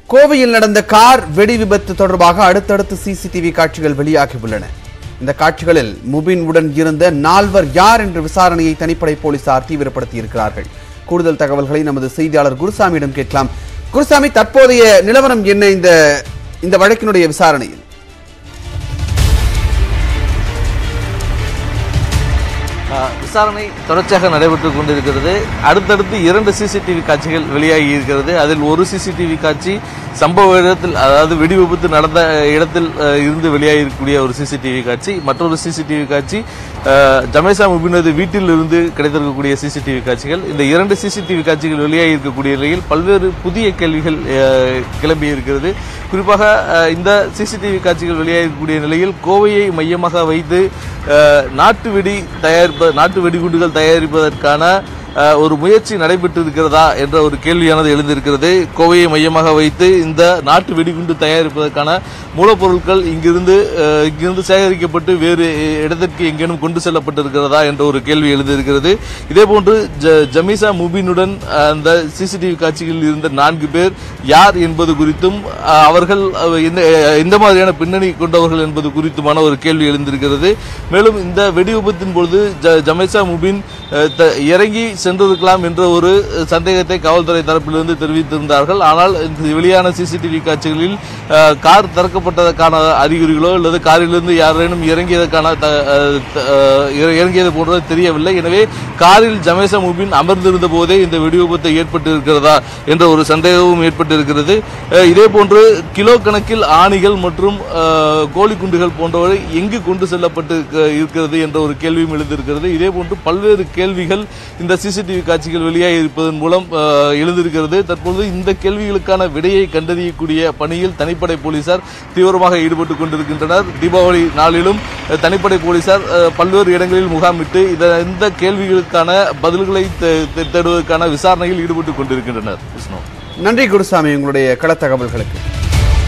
கோவையில் நடந்த கார் வெடி விபத்து தொடர்பாக அடுத்தடுத்து சிசிடிவி காட்சிகள் வெளியாகியுள்ளன இந்த காட்சிகளில் முபின் உடன் இருந்த நால்வர் யார் என்ற விசாரணையை தனிப்படை போலீசார் தீவிரப்படுத்தி இருக்கிறார்கள் கூடுதல் தகவல்களை நமது செய்தியாளர் குருசாமியிடம் கேட்கலாம் குருசாமி தற்போதைய நிலவரம் என்ன இந்த இந்த வழக்கினுடைய விசாரணையில் ஆஹ் விசாரணை தொடர்ச்சியாக நடைபெற்றுக் கொண்டிருக்கிறது அடுத்தடுத்து இரண்டு சிசிடிவி காட்சிகள் வெளியாகி இருக்கிறது அதில் ஒரு சிசிடிவி காட்சி சம்பவ இடத்தில் அதாவது வெடி விபத்து நடந்த இடத்தில் ஆஹ், இருந்து வெளியாகி இருக்கக்கூடிய ஒரு சிசிடிவி காட்சி மற்றொரு சிசிடிவி காட்சி ஆஹ், ஜமேசா முபினது வீட்டில் இருந்து கிடைத்திருக்கக்கூடிய சிசிடிவி காட்சிகள் இந்த இரண்டு சிசிடிவி காட்சிகள் வெளியாகி இருக்கக்கூடிய நிலையில் பல்வேறு புதிய கேள்விகள் ஆஹ், கிளம்பி இருக்கிறது குறிப்பாக ஆஹ், இந்த சிசிடிவி காட்சிகள் வெளியாகி இருக்கக்கூடிய நிலையில் கோவையை மையமாக வைத்து ஆஹ், நாட்டு வெடி தயாரிப்ப நாட்டு வெடிகுண்டுகள் தயாரிப்பதற்கான ஆஹ், ஒரு முயற்சி நடைபெற்று இருக்கிறதா என்ற ஒரு கேள்வியானது எழுந்திருக்கிறது கோவையை மையமாக வைத்து இந்த நாட்டு வெடிகுண்டு தயாரிப்பதற்கான மூலப்பொருட்கள் இங்கிருந்து ஆஹ், இங்கிருந்து சேகரிக்கப்பட்டு வேறு இடத்திற்கு எங்கேனும் கொண்டு செல்லப்பட்டிருக்கிறதா என்ற ஒரு கேள்வி எழுந்திருக்கிறது இதேபோன்று ஜ- ஜமீசா முபினுடன் ஆஹ், அந்த சிசிடிவி காட்சிகளில் இருந்த நான்கு பேர் யார் என்பது குறித்தும் ஆஹ், அவர்கள் அஹ், எந்த எந்த மாதிரியான பின்னணி கொண்டவர்கள் என்பது குறித்துமான ஒரு கேள்வி எழுந்திருக்கிறது மேலும் இந்த வெடி விபத்தின் பொழுது ஜ- ஜமேசா முபின் அஹ், த- இறங்கி சென்றிருக்கலாம் என்ற ஒரு அஹ், சந்தேகத்தை காவல்துறை தரப்பிலிருந்து தெரிவித்திருந்தார்கள் ஆனால் இந்த வெளியான சிசிடிவி காட்சிகளில் அஹ், கார் திறக்கப்பட்டதற்கான அறிகுறிகளோ அல்லது காரிலிருந்து யாரேனும் இறங்கியதற்கான த- அஹ், த- அஹ், இற- இறங்கியது போன்றது தெரியவில்லை எனவே காரில் ஜமேசா முபின் அமர்ந்திருந்த போதே இந்த வெடி விபத்து ஏற்பட்டு இருக்கிறதா என்ற ஒரு சந்தேகமும் ஏற்பட்டிருக்கிறது அஹ், இதே போன்று கிலோ கணக்கில் ஆணிகள் மற்றும் அஹ், கோழி குண்டுகள் போன்றவை எங்கு கொண்டு செல்லப்பட்டு இருக்க- இருக்கிறது என்ற ஒரு கேள்வியும் எழுந்திருக்கிறது இதே போன்று பல்வேறு கேள்விகள் இந்த சிசிடிவி காட்சிகள் வெளியாகி இருப்பதன் மூலம் அஹ், எழுந்திருக்கிறது தற்பொழுது இந்த கேள்விகளுக்கான விடையை கண்டறியக்கூடிய பணியில் தனிப்படை போலீசார் தீவிரமாக ஈடுபட்டுக் கொண்டிருக்கின்றனர் தீபாவளி நாளிலும் அஹ், தனிப்படை போலீசார் அஹ், பல்வேறு இடங்களில் முகாமிட்டு இத- இந்த கேள்விகளுக்கான பதில்களை தே- தே- தேடுவதற்கான விசாரணையில் ஈடுபட்டுக் கொண்டிருக்கின்றனர் விஷ்ணு நன்றி குருசாமி உங்களுடைய கள தகவல்களுக்கு